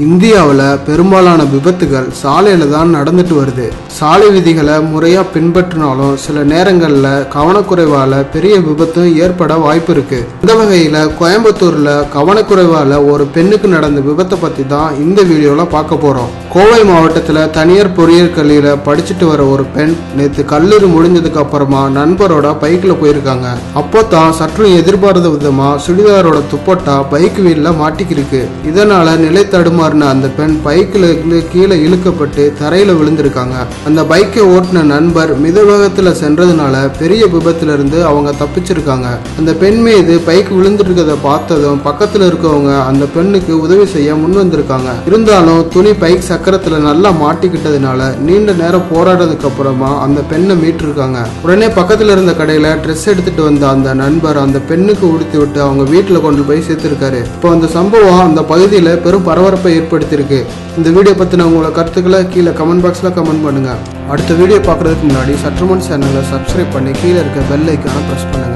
இந்தியாவில் பெரும்பாலான விபத்துகள் சாலையில தான் நடந்துட்டு வருது சாலை விதிகளை முறையா பின்பற்றினாலும் சில நேரங்களில் கவனக்குறைவால பெரிய விபத்தும் ஏற்பட வாய்ப்பு இருக்கு இந்த வகையில கோயம்புத்தூர்ல கவனக்குறைவால ஒரு பெண்ணுக்கு நடந்த விபத்தை பத்தி தான் இந்த வீடியோல பார்க்க போறோம் கோவை மாவட்டத்தில் தனியார் பொறியியல் கல்வியில படிச்சுட்டு வர ஒரு பெண் நேற்று கல்லூரி முடிஞ்சதுக்கு அப்புறமா நண்பரோட பைக்கில் போயிருக்காங்க அப்போ தான் சற்றும் எதிர்பாராத விதமா சுடிதாரோட துப்பட்டா பைக் வீல்ல மாட்டிக்கிருக்கு இதனால நிலை தடுமாறின அந்த பெண் பைக்கில் இருந்து கீழே இழுக்கப்பட்டு தரையில விழுந்திருக்காங்க அந்த பைக்கை ஓட்டின நண்பர் மித வேகத்துல சென்றதுனால பெரிய விபத்துல இருந்து அவங்க தப்பிச்சிருக்காங்க அந்த பெண் மீது பைக் விழுந்திருக்கிறத பார்த்ததும் பக்கத்துல இருக்கவங்க அந்த பெண்ணுக்கு உதவி செய்ய முன் வந்திருக்காங்க இருந்தாலும் துணி பைக் சக்கரத்துல நல்லா மாட்டிக்கிட்டதுனால நீண்ட நேரம் போராடுறதுக்கு அப்புறமா அந்த பெண்ணை மீட்டிருக்காங்க உடனே பக்கத்துல இருந்த கடையில ட்ரெஸ் எடுத்துட்டு வந்த அந்த நண்பர் அந்த பெண்ணுக்கு உடுத்தி விட்டு அவங்க வீட்டுல கொண்டு போய் சேர்த்திருக்காரு இப்போ அந்த சம்பவம் அந்த பகுதியில பெரும் பரபரப்பை ஏற்படுத்தியிருக்கு இந்த வீடியோ பத்தின உங்களோட கருத்துக்களை கீழே கமெண்ட் பாக்ஸ்ல கமெண்ட் பண்ணுங்க அடுத்த வீடியோ பார்க்கறதுக்கு முன்னாடி சற்றுமன் சேனலை சப்ஸ்கிரைப் பண்ணி கீழே இருக்க பெல் ஐக்கான ப்ரெஸ் பண்ணுங்க